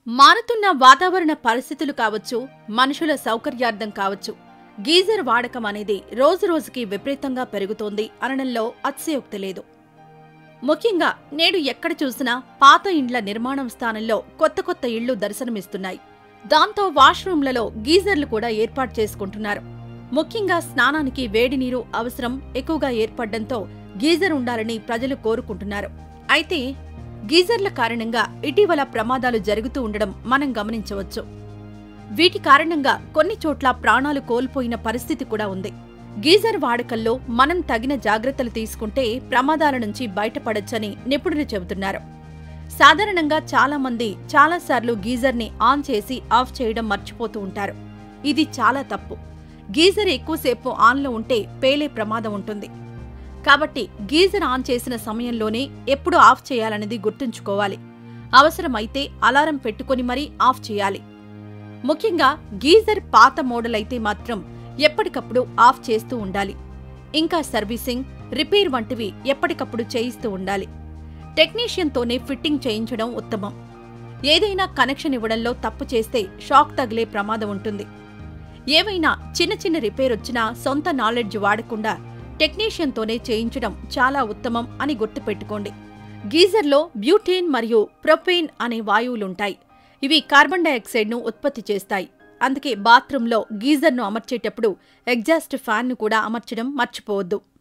మారుతున్న వాతావరణ పరిస్థితులు కావచ్చు మనుషుల సౌకర్యార్థం కావచ్చు గీజర్ వాడకం అనేది రోజురోజుకి విపరీతంగా పెరుగుతోంది అనడంలో అతిశయోక్తి లేదు ముఖ్యంగా నేడు ఎక్కడ చూసినా పాత ఇండ్ల నిర్మాణం స్థానంలో కొత్త కొత్త ఇళ్లు దర్శనమిస్తున్నాయి దాంతో వాష్రూమ్లలో గీజర్లు కూడా ఏర్పాటు చేసుకుంటున్నారు ముఖ్యంగా స్నానానికి వేడి నీరు అవసరం ఎక్కువగా ఏర్పడడంతో గీజర్ ఉండాలని ప్రజలు కోరుకుంటున్నారు అయితే గీజర్ల కారణంగా ఇటీవల ప్రమాదాలు జరుగుతూ ఉండడం మనం గమనించవచ్చు వీటి కారణంగా కొన్ని చోట్ల ప్రాణాలు కోల్పోయిన పరిస్థితి కూడా ఉంది గీజర్ వాడకంలో మనం తగిన జాగ్రత్తలు తీసుకుంటే ప్రమాదాల నుంచి బయటపడొచ్చని నిపుణులు చెబుతున్నారు సాధారణంగా చాలా మంది చాలాసార్లు గీజర్ని ఆన్ చేసి ఆఫ్ చేయడం మర్చిపోతూ ఉంటారు ఇది చాలా తప్పు గీజర్ ఎక్కువసేపు ఆన్లో ఉంటే పేలే ప్రమాదం ఉంటుంది కాబట్టి గీజర్ ఆన్ చేసిన సమయంలోనే ఎప్పుడు ఆఫ్ చేయాలనేది గుర్తుంచుకోవాలి అవసరమైతే అలారం పెట్టుకొని మరీ ఆఫ్ చేయాలి ముఖ్యంగా గీజర్ పాత మోడల్ అయితే మాత్రం ఎప్పటికప్పుడు ఆఫ్ చేస్తూ ఉండాలి ఇంకా సర్వీసింగ్ రిపేర్ వంటివి ఎప్పటికప్పుడు చేయిస్తూ ఉండాలి టెక్నీషియన్తోనే ఫిట్టింగ్ చేయించడం ఉత్తమం ఏదైనా కనెక్షన్ ఇవ్వడంలో తప్పు చేస్తే షాక్ తగిలే ప్రమాదం ఉంటుంది ఏవైనా చిన్న చిన్న రిపేర్ వచ్చినా సొంత నాలెడ్జ్ వాడకుండా టెక్నీషియన్తోనే చేయించడం చాలా ఉత్తమం అని గుర్తుపెట్టుకోండి గీజర్లో బ్యూటేన్ మరియు ప్రొపేన్ అనే వాయువులుంటాయి ఇవి కార్బన్ డయాక్సైడ్ను ఉత్పత్తి చేస్తాయి అందుకే బాత్రూంలో గీజర్ను అమర్చేటప్పుడు ఎగ్జాస్ట్ ఫ్యాన్ను కూడా అమర్చడం మర్చిపోవద్దు